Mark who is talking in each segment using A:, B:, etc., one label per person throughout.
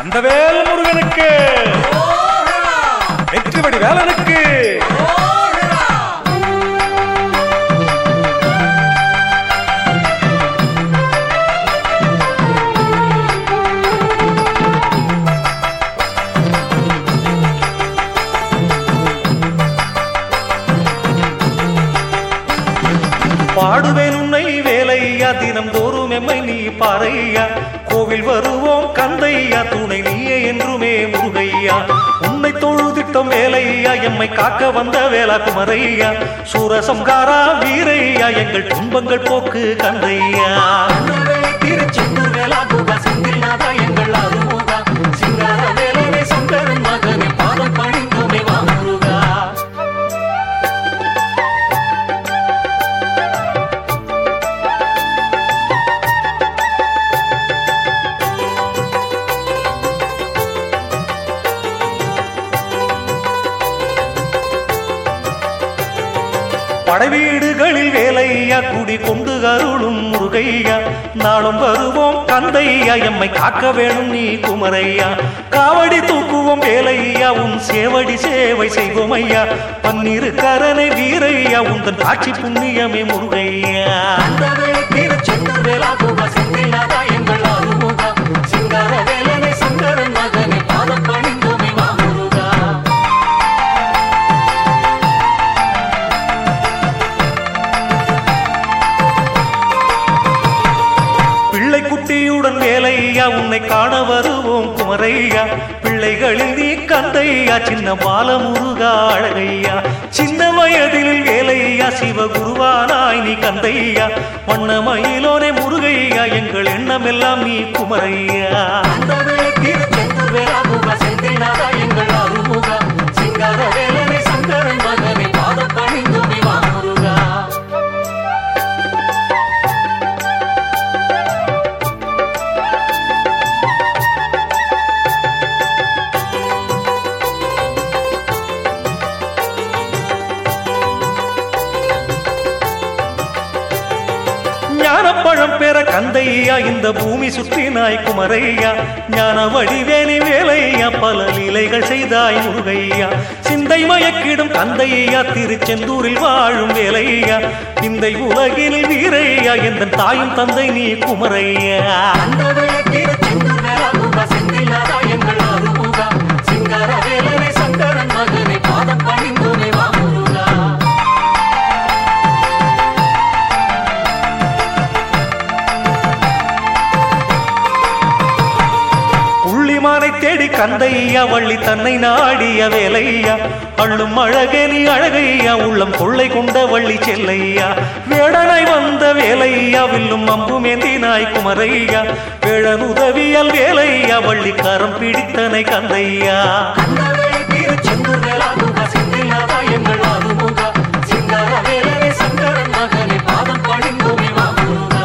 A: கந்தவேல் முருகனுக்கு வெற்றிவடி வேலனுக்கு பாடுவேன் உன்னை வேலையா தினம் தோறும் எம்மை நீ பாறையா கோவில் வருவோம் கந்தையா துணை நீயே என்றுமே முருகையா உன்னை தொழுதிட்டம் வேலையா எம்மை காக்க வந்த வேளா குமரையா சூரசம்காரா வீரையா எங்கள் துன்பங்கள் போக்கு கந்தையா
B: திருச்செந்தூர் வேளா குகா செந்தில் நாதா எங்கள் அருமுகா சிங்கார வேலனை சங்கரன் மகனை பாதம் பணிந்தோமே வா முருகா
A: படைவீடுகளில் வேலையா குடி கொண்டு அருளும் முருகையா நாளும் வருவோம் கந்தையா எம்மை காக்க வேணும் நீ குமரையா காவடி தூக்குவோம் வேலையா உன் சேவடி சேவை செய்வோம் ஐயா பன்னிரு கரனை வீரையா உந்தன் காட்சி புண்ணியமே முருகையா
B: அந்த வேளை திருச்செந்தூர் வேளா குகா செந்தில் நாதா எங்கள் அருமுகா சிங்கார வேலனை சங்கரன் மகனை பாதம் பணிந்தோமே வா முருகா
A: பிள்ளை குட்டியுடன் வேலையா உன்னை காண வருவோம் குமரையா பிள்ளைகளில் நீ கந்தையா சின்ன பாலமுருகா அழகையா சின்ன வயதில் வேலையா சிவகுருவானாய் நீ கந்தையா வண்ணமயிலோனே முருகையா எங்கள் எண்ணமெல்லாம் நீ குமரையா
B: அந்த வேளை திருச்செந்தூர் வேளா குகா செந்தில் நாதா எங்கள் அருமுகா சிங்கார வேலனை சங்கரன் மகனை பாதம் பணிந்தோமே வா முருகா
A: ஞானப்பழம் பெற கந்தையா இந்த பூமி சுற்றினாய் குமரையா ஞான வடிவேலி வேலையா பல லீலைகள் செய்தாய் முருகையா சிந்தை மயக்கிடும் கந்தையா திருச்செந்தூரில் வாழும் வேலையா இந்த உலகினில் வீரையா எந்த தாயும் தந்தை நீ குமரையா
B: அந்த வேளை திருச்செந்தூர் வேளா குகா செந்தில் நாதா எங்கள் அருமுகா சிங்கார வேலனை சங்கரன் மகனை பாதம் பணிந்தோமே வா முருகா
A: புள்ளிமானை தேடி கந்தையா வள்ளி தன்னை நாடிய வேலையா அள்ளும் அழகே நீ அழகையா உள்ளம் கொள்ளை கொண்ட வள்ளி செல்லையா வேடனாய் வந்த வேலையா வில்லும் அம்பும் ஏந்தினாய் குமரையா வேழன் உதவியல் வேலையா வள்ளி கரம் பிடித்தனை கந்தையா
B: அந்த வேளை திருச்செந்தூர் வேளா குகா செந்தில் நாதா எங்கள் அருமுகா சிங்கார வேலனை சங்கரன் மகனை பாதம் பணிந்தோமே வா முருகா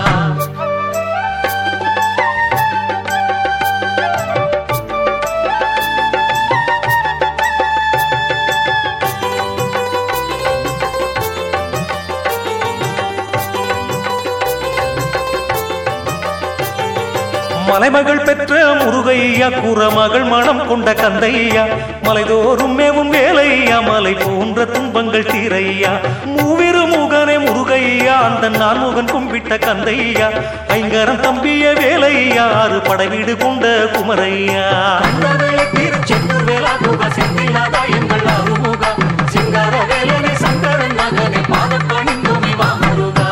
A: மலைமகள் பெற்ற முருகையா குறமகள் மனம் கொண்ட கந்தையா மலைதோறும் மேவும் வேலையா மலை போன்ற துன்பங்கள் தீரையா மூவிரு முகனே முருகையா அந்த நான்முகன் கும்பிட்ட கந்தையா ஐங்கரம் தம்பிய வேலையா ஆறு படைவீடு கொண்ட குமரையா
B: அந்த வேளை திருச்செந்தூர் வேளா குகா செந்தில் நாதா எங்கள் அருமுகா சிங்கார வேலனை சங்கரன் மகனை பாதம் பணிந்தோமே வா முருகா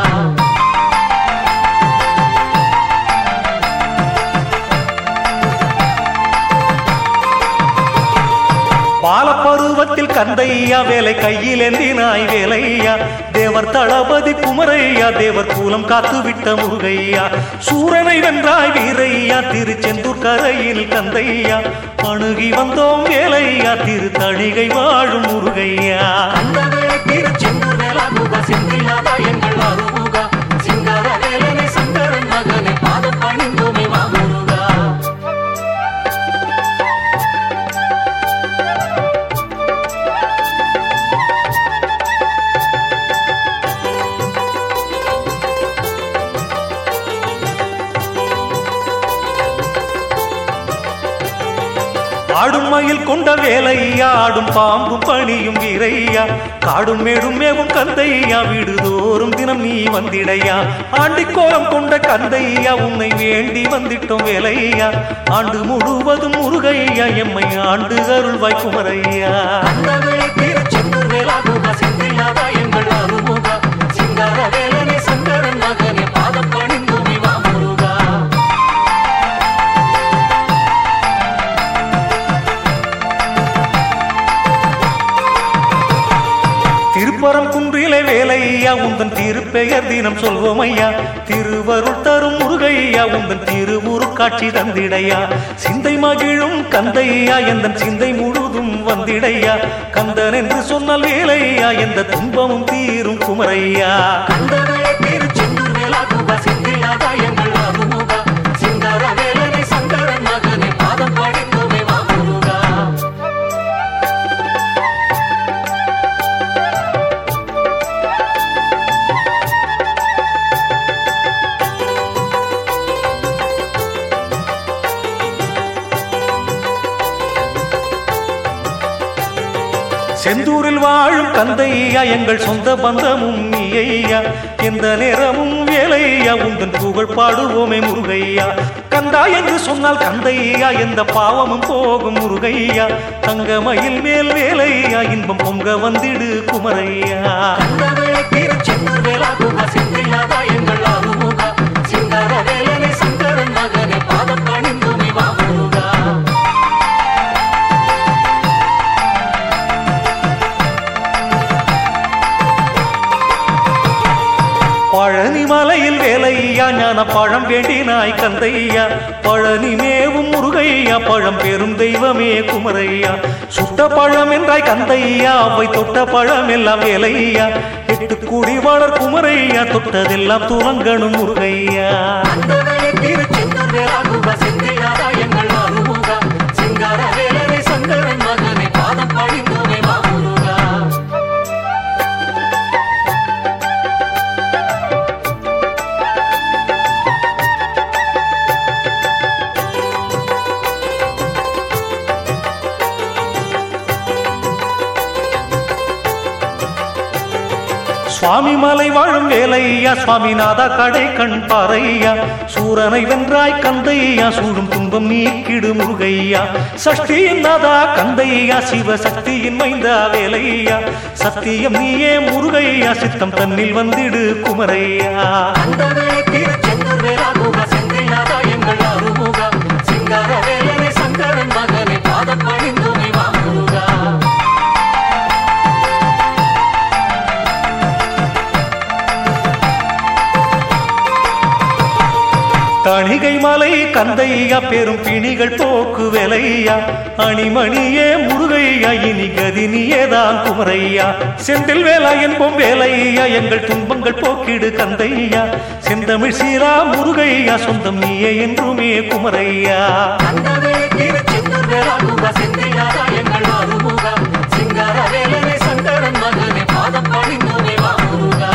A: பாலப்பருவத்தில் கந்தையா வேலை கையில் ஏந்தினாய் வேலையா தேவர் தளபதி குமரையா தேவர் கூலம் காத்து விட்ட முருகையா சூரனை வென்றாய் வீரையா திருச்செந்தூர் கரையில் கந்தையா அணுகி வந்தோம் வேலையா திருத்தணிகை வாழும் முருகையா
B: அந்த வேளை திருச்செந்தூர் வேளா குகா செந்தில் நாதா எங்கள் அருமுகா சிங்கார வேலனை சங்கரன் மகனை பாதம் பணிந்தோமே வா முருகா
A: ஆடும் மயில் கொண்ட வேலையா ஆடும் பாம்பும் பணியும் வீரையா காடும் மேடும் மேவும் கந்தையா வீடுதோறும் தினம் நீ வந்திடையா ஆண்டிக்கோலம் கொண்ட கந்தையா உன்னை வேண்டி வந்திட்டோம் வேலையா ஆண்டு முழுவதும் முருகையா எம்மை ஆண்டு அருள்வாய் குமரையா
B: கந்தவேலை திருச்செந்தூர் வேலாகுக செந்தில்லாதா எங்கள் அருமுக சிங்கார வேலனே சங்கரன் மகனே பாதம் பணிந்துமி வா முருகா
A: திருப்பரம் குன்றிலே வேலையா உந்தன் திருப்பெயர் தினம் சொல்வோம் ஐயா திருவருள் தரும் முருகையா உந்தன் திருவுரு காட்சி தந்திடையா சிந்தை மகிழும் கந்தையா எந்தன் சிந்தை முழுதும் வந்திடையா கந்தன் என்று சொன்னால் வேலையா எந்த துன்பமும் தீரும் குமரையா
B: கந்தவேலை திருச்செந்தூர் வேலாகுக செந்தில்லாதா எங்கள் அருமுக சிங்கார வேலனே சங்கரன் மகனே பாதம் பணிந்துமி வா முருகா
A: செந்தூரில் வாழும் கந்தையா எங்கள் சொந்த பந்தமும் நீயா எந்த நேரமும் வேலையா உந்தன் புகழ் பாடுவோமே முருகையா கந்தா என்று சொன்னால் கந்தையா எந்த பாவமும் போகும் முருகையா தங்கமயில் மேல் வேலையா இன்பம் பொங்க வந்திடு குமரையா
B: கந்தவேலை திருச்செந்தூர் வேலாகுக செந்தில்லாதா எங்கள் அருமுக சிங்கார வேலனே சங்கரன் மகனே பாதம் பணிந்துமி வா முருகா
A: பழனி மலையில் வேலையா ஞான பழம் வேண்டினாய் கந்தையா பழனி மேவும் முருகையா பழம் பெரும் தெய்வமே குமரையா சுட்ட பழம் என்றாய் கந்தையா அவை தொட்ட பழம் எல்லாம் வேலையா எட்டு கூடி வளர் குமரையா தொட்டதெல்லாம் துவங்கணும் முருகையா
B: கந்தவேலை திருச்செந்தூர் வேலாகுக செந்தில்லாதா எங்கள் அருமுக சிங்கார வேலனே சங்கரன் மகனே பாதம் பணிந்துமி வா முருகா
A: சுவாமி மலை வாழும் வேலையா சுவாமிநாதா கடை கண் பாறையா சூரனை வென்றாய் கந்தையா சூழும் துன்பம் நீக்கிடு முருகையா சஷ்டியின் நாதா கந்தையா சிவசக்தியின் மைந்தா வேலையா சத்தியம் நீயே முருகையா சித்தம் தன்னில் வந்திடு குமரையா
B: கந்தவேலை திருச்செந்தூர் வேலாகுக செந்தில்லாதா எங்கள் அருமுக சிங்கார வேலனே சங்கரன் மகனே பாதம் பணிந்துமி வா முருகா
A: தணிகை மலை கந்தையா பெரும் பிணிகள் போக்கு வேலையா அணிமணியே முருகையா இனி கதி நீயேதான் குமரையா செந்தில் வேலா என்போம் வேலையா எங்கள் துன்பங்கள் போக்கிடு கந்தையா செந்தமிழ் சீரா முருகையா சொந்தம் நீயே என்றுமே குமரையா
B: கந்தவேலை திருச்செந்தூர் வேலாகுக செந்தில்லாதா எங்கள் அருமுக சிங்கார வேலனே சங்கரன் மகனே பாதம் பணிந்துமி வா முருகா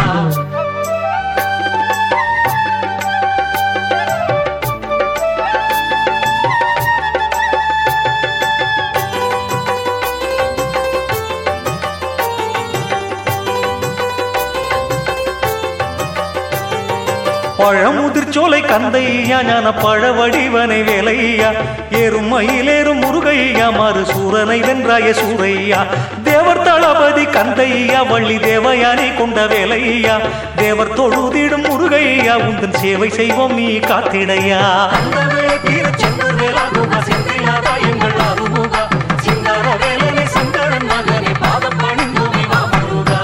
A: பழமுதிர் சோலை கந்தையா ஞான பழ வடிவனை வேலையா ஏறும் மயிலேறும் முருகையா மறு சூரனை வென்றாய சூரையா தேவர் தளபதி கந்தையா வள்ளி தேவயானை கொண்ட வேலையா தேவர் தொழுதிடும் முருகையா உந்தன் சேவை செய்வோம் நீ காத்திடையா
B: கந்தவேலை திருச்செந்தூர் வேலாகுக செந்தில்லாதா எங்கள் அருமுக சிங்கார வேலனே சங்கரன் மகனே பாதம் பணிந்துமி வா முருகா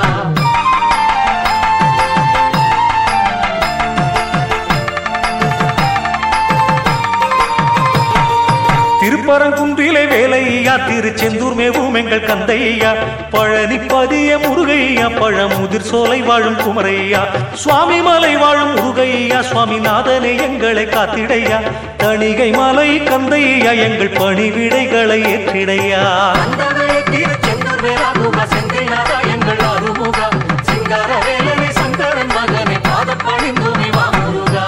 A: திருப்பரங்குன்றிலே வேலையா திருச்செந்தூர் மேவும் எங்கள் கந்தையா பழனி பதிய முருகையா பழமுதிர் சோலை வாழும் குமரையா சுவாமி மலை வாழும் முருகையா சுவாமிநாதனே எங்களை காத்திடையா தணிகை மலை கந்தையா எங்கள் பணிவிடைகளை ஏற்றிடையா
B: கந்தவேலை திருச்செந்தூர் வேலாகுக செந்தில்லாதா எங்கள் அருமுக சிங்கார வேலனே சங்கரன் மகனே பாதம் பணிந்துமி வா முருகா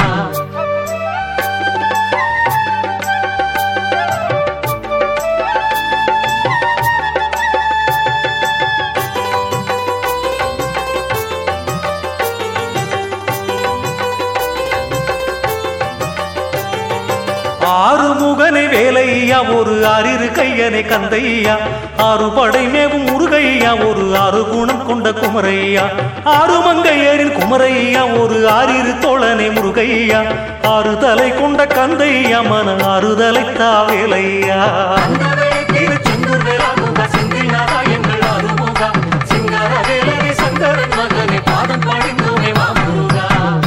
A: ஆறுமுகனை வேலையா ஒரு ஆறிரு கையனை கந்தையா ஆறு படை மேவும் முருகையா ஒரு ஆறு குணம் கொண்ட குமரையா ஆறு மங்கையரின் குமரையா ஒரு ஆறிரு தோழனை முருகையா ஆறு தலை கொண்ட கந்தையா மன ஆறுதலை தாவேலையா
B: அந்தவே திருச்செந்தூர் வேளாமுக செந்தில்நாதா எங்கள் அருமுகா சிங்கார வேலனை சங்கரன் மகனை பாதம் பணிந்தோமே மாமுருகா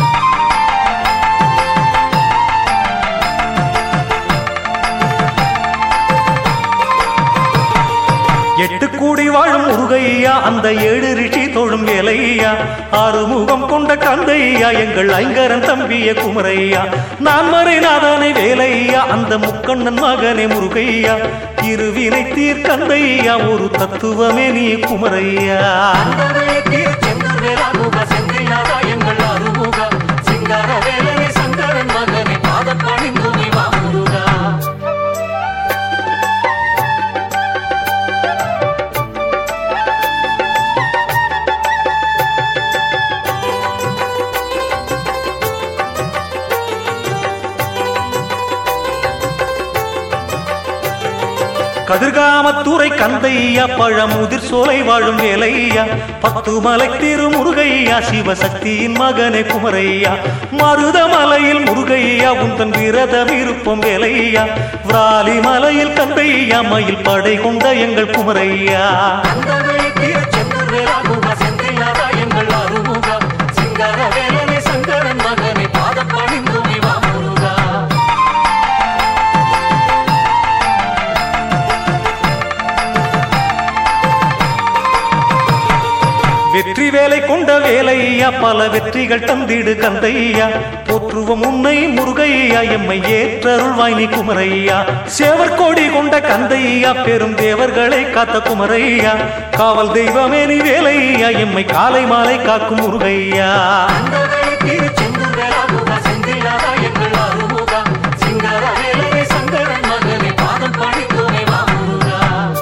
A: எட்டு கூடி வாழும் முருகையா அந்த ஏழு ரிஷி தொழும் வேலையா ஆறுமுகம் கொண்ட கந்தையா எங்கள் ஐங்கரன் தம்பிய குமரையா நான் மறைநாதனை வேலையா அந்த முக்கண்ணன் மகனே முருகையா இருவினை தீர்க்கந்தையா ஒரு தத்துவமே நீ குமரையா
B: அந்தவே திருச்செந்தூர் வேளாமுக செந்தில்நாதா எங்கள் அருமுகா சிங்கார வேலனை சங்கரன் மகனை பாதம் பணிந்தோமே மாமுருகா
A: கதிர்காமத்துறை கந்தையா பழமுதிர் சோலை வாழும் வேலையா பத்து மலை திருமுருகையா சிவசக்தியின் மகனே குமரையா மருதமலையில் முருகையா உந்தன் விரத விருப்பம் வேலையா விராலி மலையில் கந்தையா மயில் படை கொண்ட எங்கள் குமரையா
B: அந்தவே திருச்செந்தூர் வேளாமுக செந்தில்நாதா எங்கள் அருமுகா சிங்கார வேலனை சங்கரன் மகனை பாதம் பணிந்தோமே மாமுருகா
A: வெற்றி வேலை கொண்ட வேலையா பல வெற்றிகள் தந்திடு கந்தையா போற்றுவோம் உன்னை முருகையா எம்மை ஏற்றருள்வாய் நீ குமரையா சேவற்கோடி கொண்ட கந்தையா பெரும் தேவர்களை காத்த குமரையா காவல் தெய்வமே நீ வேலையா எம்மை காலை மாலை காக்கும் முருகையா
B: அந்தவே திருச்செந்தூர் வேளாமுக செந்தில்நாதா எங்கள் அருமுகா சிங்கார வேலனை சங்கரன் மகனை பாதம் பணிந்தோமே மாமுருகா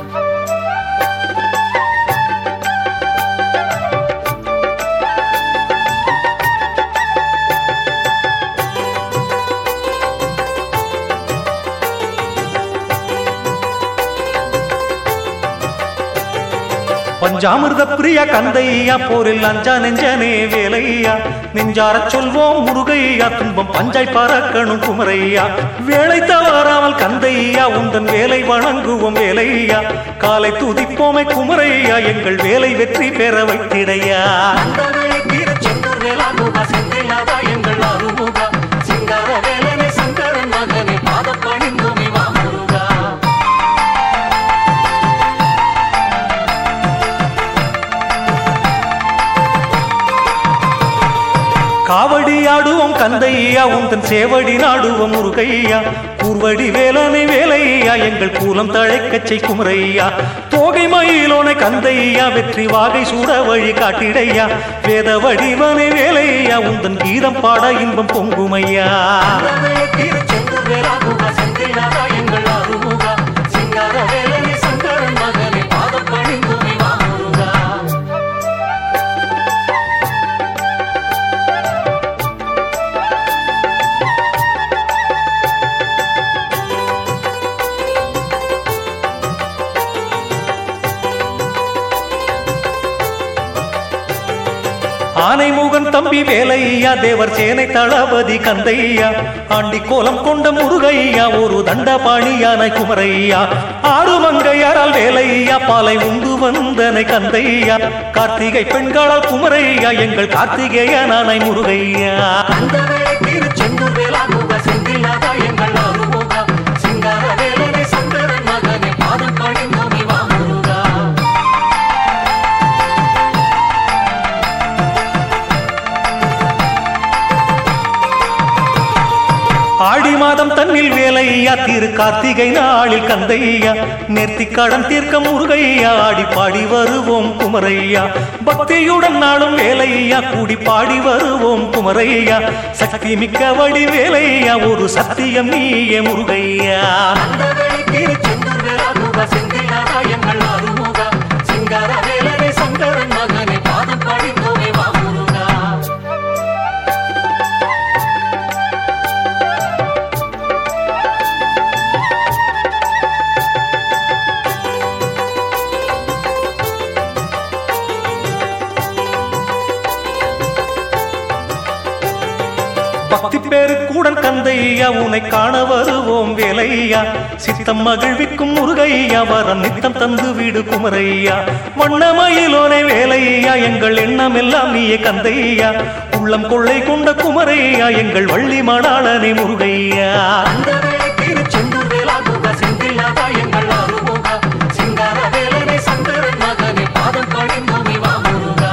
A: பஞ்சாமிர்த பிரியா கந்தையா போரில் அஞ்சா நெஞ்சனே வேலையா நெஞ்சாரச் சொல்வோம் முருகையா துன்பம் பஞ்சாய் பறக்கணும் குமரையா வேலை தவறாமல் கந்தையா உந்தன் வேலை வணங்குவோம் வேலையா காலை துதிப்போமே குமரையா எங்கள் வேலை வெற்றி பெற வைத்திடையா
B: அந்தவே திருச்செந்தூர் வேளாமுக செந்தில்நாதா எங்கள் அருமுகா சிங்கார வேலனை சங்கரன் மகனை பாதம் பணிந்தோமே மாமுருகா
A: காவடி ஆடுவோம் கந்தையா உந்தன் சேவடி நாடுவோம் முருகையா பூர்வடி வேலனை வேலையா எங்கள் கூலம் தழைக்கச்சை குமரையா தோகை மயிலோனை கந்தையா வெற்றி வாகை சூட வழி காட்டிடையா வேத வடிவனை வேலையா உந்தன் கீதம் பாட இன்பம் பொங்குமையா
B: அந்தவே திருச்செந்தூர் வேளாமுக செந்தில்நாதா எங்கள் அருமுகா சிங்கார வேலனை சங்கரன் மகனை பாதம் பணிந்தோமே மாமுருகா
A: ஆனைமுகன் தம்பி வேலையா தேவர் சேனை தளபதி கந்தையா ஆண்டி கோலம் கொண்ட முருகையா ஒரு தண்டபாணியான குமரையா ஆறு மங்கையாரால் வேலையா பாலை உண்டு வந்தனை கந்தையா கார்த்திகை பெண்களால் குமரையா எங்கள் கார்த்திகேயனானை முருகையா
B: அந்தவே திருச்செந்தூர் வேளாமுக செந்தில்நாதா எங்கள் அருமுகா சிங்கார வேலனை சங்கரன் மகனை பாதம் பணிந்தோமே மாமுருகா
A: ஆடி மாதம் தன்னில் வேலையா திரு கார்த்திகை நாளில் கந்தையா நேர்த்தி கடன் தீர்க்க முருகையா ஆடி பாடி வருவோம் குமரையா பக்தியுடன் நாளும் வேலையா கூடி பாடி வருவோம் குமரையா சக்தி மிக்க வடி வேலையா ஒரு சத்தியம் நீயே முருகையா
B: அந்தவே திருச்செந்தூர் வேளாமுக செந்தில்நாதா எங்கள் அருமுகா சிங்கார வேலனை சங்கரன் மகனை பாதம் பணிந்தோமே மாமுருகா
A: முருகையா உனை காண வருவோம் வேலையா சித்தம் மகிழ்விக்கும் முருகையா வரம் நித்தம் தந்து வீடு குமரையா வண்ணமயிலோனை வேலையா எங்கள் எண்ணம் எல்லாம் நீயே கந்தையா உள்ளம் கொள்ளை கொண்ட குமரையா எங்கள் வள்ளி மணாளனை முருகையா
B: அந்த வேளைக்கு செந்தூர் வேலாகுக செந்தில்லாதா எங்கள் அருமுக சிங்கார வேலனை சங்கரன் மகனை பாதம் பணிந்தோமி வா முருகா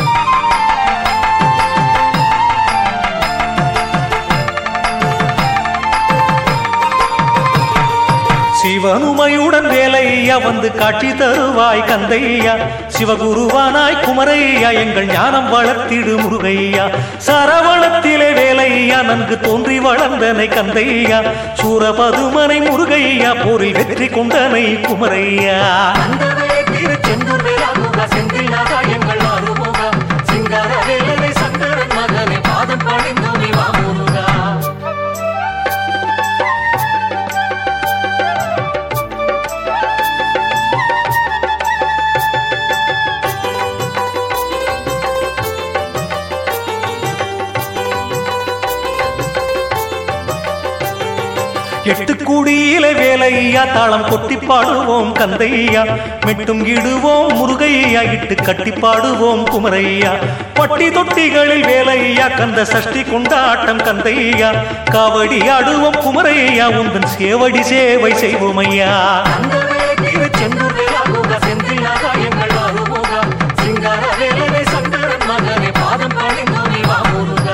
A: சிவனுமையுடன் வேலையா வந்து காட்சி தருவாய் கந்தையா சிவகுருவானாய் குமரையா எங்கள் ஞானம் வளர்த்திடு முருகையா சரவணத்திலே வேலையா நன்கு தோன்றி வளர்ந்தனை கந்தையா சூரபதுமனை முருகையா போரில் வெற்றி கொண்டனை குமரையா
B: அந்த வேளைக்கு செந்தூர் வேலாகுக செந்தில்லாதா எங்கள் அருமுக சிங்கார வேலனை சங்கரன் மகனை பாதம் பணிந்தோமி வா முருகா
A: எட்டு குடியில வேலையா தாளம் கொட்டி பாடுவோம் கந்தையா மெட்டும் இடுவோம் முருகையா இட்டு கட்டி பாடுவோம் குமரையா பட்டி தொட்டிகளில் வேலையா கந்த சஷ்டி கொண்டாட்டம் கந்தையா காவடி ஆடுவோம் குமரையா உந்தன் சேவடி சேவை செய்வோம் ஐயா
B: அந்த வேளைக்கு செந்தூர் வேலாகுக செந்தில்லாதா எங்கள் அருமுக சிங்கார வேலனை சங்கரன் மகனை பாதம் பணிந்தோமி வா முருகா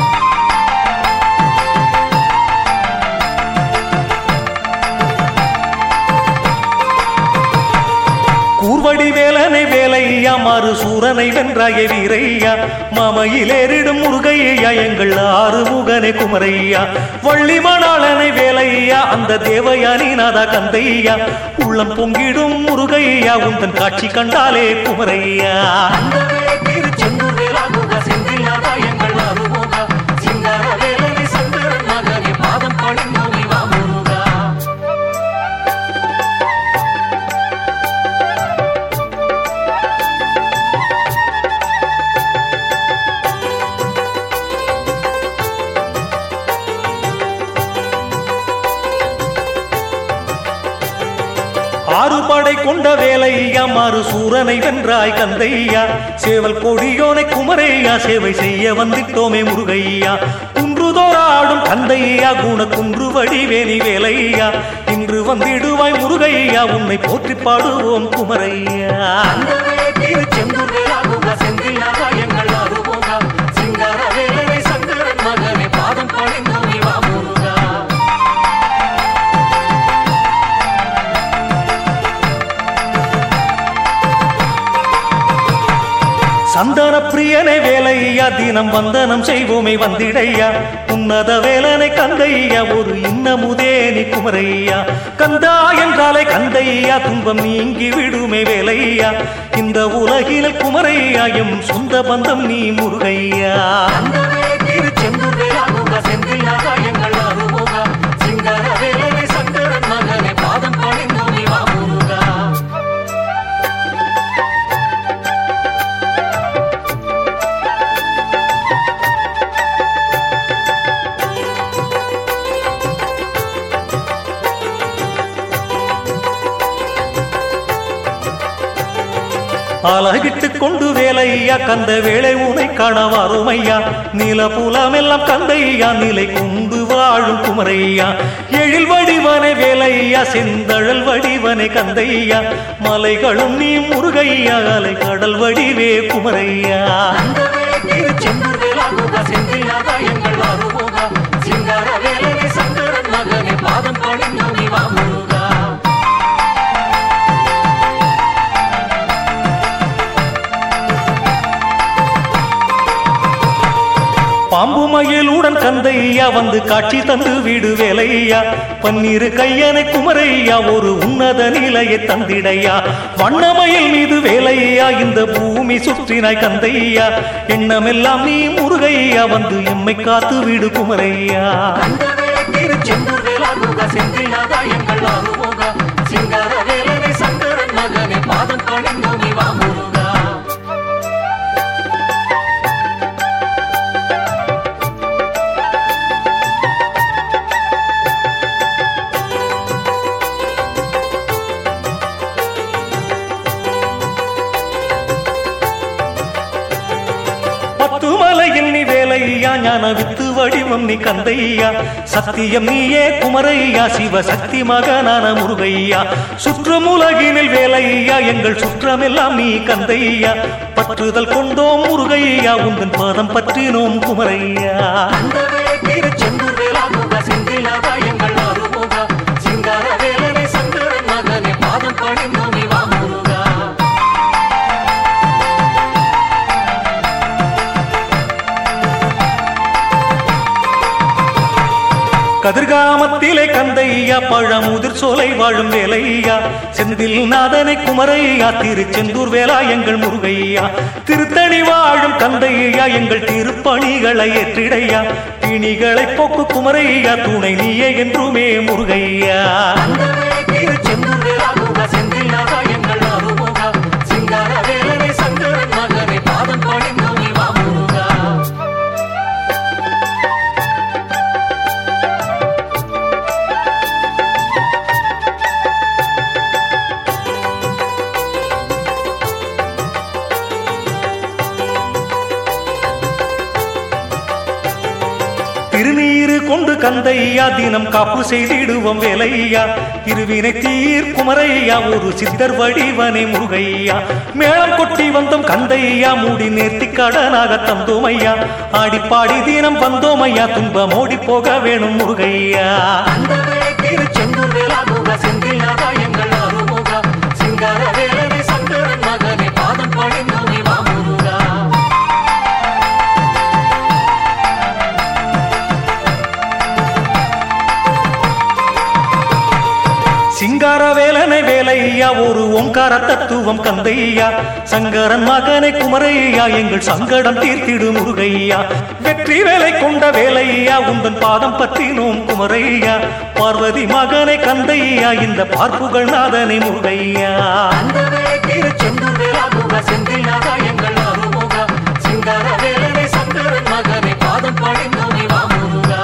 A: கூர்வடி வேலனை வேலையா மாறு சூரனை வென்றாய வீரையா மாமையிலேறிடும் முருகையா எங்கள் ஆறு முகனை குமரையா வள்ளி மணாளனை வேலையா அந்த தேவயானி நாதா கந்தையா உள்ளம் பொங்கிடும் முருகையா உந்தன் காட்சி கண்டாலே குமரையா
B: அந்த வேளைக்கு செந்தூர் வேலாகுக செந்தில்லாதா எங்கள் அருமுக சிங்கார வேலனை சங்கரன் மகனை பாதம் பணிந்தோமி வா முருகா
A: ஆறு படை கொண்ட வேலையா மாறு சூரனை வென்றாய் கந்தையா சேவல் கொடியோனை குமரையா சேவை செய்ய வந்திட்டோமே முருகையா குன்றுதோராடும் கந்தையா குண குன்று வடிவேணி வேலையா இன்று வந்திடுவாய் முருகையா உன்னை போற்றி பாடுவோம் குமரையா
B: அந்த வேளைக்கு செந்தூர் வேலாகுக செந்தில்லாதா எங்கள் அருமுக சிங்கார வேலனை சங்கரன் மகனை பாதம் பணிந்தோமி வா முருகா
A: சந்தன பிரியனை வேலையா தினம் வந்தனம் செய்வோமே வந்திடையா உன்னத வேலனை கந்தையா ஒரு இன்னமுதேனி குமரையா கந்தா என்றாலே கந்தையா துன்பம் நீங்கி விடுமே வேலையா இந்த உலகில் குமரையா எம் சொந்த பந்தம் நீ முருகையா
B: அந்த வேளைக்கு செந்தூர் வேலாகுக செந்தில்லாதா எங்கள் அருமுக சிங்கார வேலனை சங்கரன் மகனை பாதம் பணிந்தோமி வா முருகா
A: அழகிட்டு கொண்டு வேலையா கந்த வேலை உனை காண வறுமையா நில புலமெல்லாம் கந்தையா நிலை கொண்டு வாழும் குமரையா எழில் வடிவனை வேலையா செந்தழல் வடிவனை கந்தையா மலைகளும் நீ முருகையா அலை கடல் வடிவே குமரையா
B: அந்த வேளைக்கு செந்தூர் வேலாகுக செந்தில்லாதா எங்கள் அருமுக சிங்கார வேலனை சங்கரன் மகனை பாதம் பணிந்தோமி வா முருகா
A: பாம்பு மயிலுடன் கந்தையா வந்து காட்சி தந்து வீடு வேலையா பன்னிரு கையனை குமரையா ஒரு உன்னத நிலையை தந்திடையா வண்ணமயில் மீது வேலையா இந்த பூமி சுற்றினாய் கந்தையா எண்ணமெல்லாம் நீ முருகையா வந்து எம்மை காத்து வீடு குமரையா
B: அந்த வேளைக்கு செந்தூர் வேலாகுக செந்தில்லாதா எங்கள் அருமுக சிங்கார வேலனை சங்கரன் மகனை பாதம் பணிந்தோமி வா முருகா
A: ஞான வித்து வடிவம் நீ கந்தையா சத்தியம் நீயே குமரையா சிவ சக்தி மகனான முருகையா சுற்றும் உலகினில் வேலையா எங்கள் சுற்றமெல்லாம் நீ கந்தையா பற்றுதல் கொண்டோம் முருகையா உந்தன் பாதம் பற்றினோம் குமரையா
B: அந்த வேளைக்கு செந்தூர் வேலாகுக செந்திலாதா எங்கள் அருமுக சிங்கார வேலனை சங்கரன் மகனை பாதம் பணிந்தோம் இவா முருகா
A: கதிர்காமத்திலே கந்தையா பழமுதிர் சோலை வாழும் வேலையா செந்தில் நாதனை குமரையா திருச்செந்தூர் வேலா எங்கள் முருகையா திருத்தணி வாழும் கந்தையா எங்கள் திருப்பணிகளை ஏற்றிடையா பிணிகளை போக்கு குமரையா துணை நீயே என்றுமே முருகையா
B: அந்த வேளைக்கு செந்தூர் வேலாகுக செந்திலாதா எங்கள் அருமுக சிங்கார வேலனை சங்கரன் மகனை பாதம் பணிந்தோம் இவா முருகா
A: திருநீரு கொண்டு கந்தையா தினம் காப்பு செய்திடுவோம் வேலையா திருவினை தீர் குமரையா ஒரு சித்தர் வடிவனை முருகையா மேளம் கொட்டி வந்தோம் கந்தையா மூடி நேர்த்தி கடனாக தந்தோமையா ஆடிப்பாடி தினம் வந்தோமையா துன்பம் ஓடி போக வேணும் முருகையா
B: அந்த வேளைக்கு செந்தூர் வேலாகுக செந்திலாதா எங்கள் அருமுக சிங்கார வேலனை சங்கரன் மகனை பாதம் பணிந்தோம் இவா முருகா
A: சிங்கார வேலனை வேலையா ஒரு ஓங்கார தத்துவம் கந்தையா சங்கரன் மகனை குமரையா எங்கள் சங்கடம் தீர்த்திடு முருகையா வெற்றி வேலை கொண்ட வேலையா உந்தன் பாதம் பற்றினோம் குமரையா பார்வதி மகனை கந்தையா இந்த பார்ப்புகள் நாதனை முருகையா
B: அந்த வேளைக்கு செந்தூர் வேலாகுக செந்திலாதா எங்கள் அருமுக சிங்கார வேலனை சங்கரன் மகனை பாதம் பணிந்தோம் இவா முருகா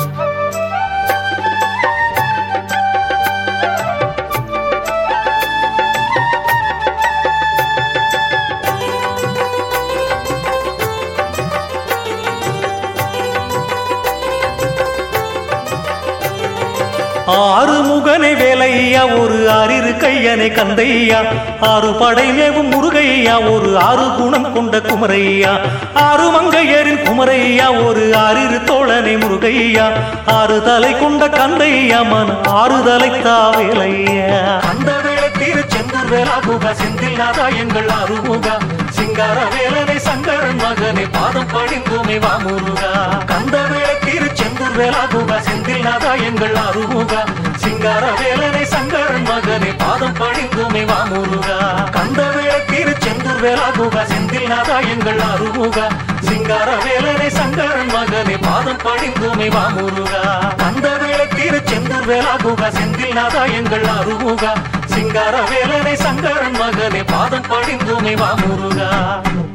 A: ஆறு முகனை வேலையா ஒரு ஆறிரு கையனை கந்தையா ஆறு படை மேவும் முருகையா ஒரு ஆறு குணம் கொண்ட குமரையா ஆறு மங்கையரின் குமரையா ஒரு ஆறிரு தோழனை முருகையா ஆறு தலை கொண்ட கந்தையா மன ஆறுதலை தாவேலையா
B: அந்த வேளைக்கு செந்தூர் வேலாகுக செந்திலாதா எங்கள் அருமுக சிங்கார வேலனை சங்கரன் மகனை பாதம் பணிந்தோமே வா முருகா கந்த வேளைக்கு செந்தூர் வேலாகுக செந்திலாதா எங்கள் அருமுக சிங்கார வேலனை சங்கரன் மகனை பாதம் பணிந்தோமே வா முருகா கந்த வேளைக்கு செந்தூர் வேலாகுக செந்திலாதா எங்கள் அருமுக சிங்கார வேலனை சங்கரன் மகனை பாதம் பணிந்தோமே வா முருகா கந்த வேளைக்கு செந்தூர் வேலாகுக செந்தில்நாதா எங்கள் அருமுக சிங்கார வேலனை சங்கரன் மகனை பாதம் பணிந்தோமே வா முருகா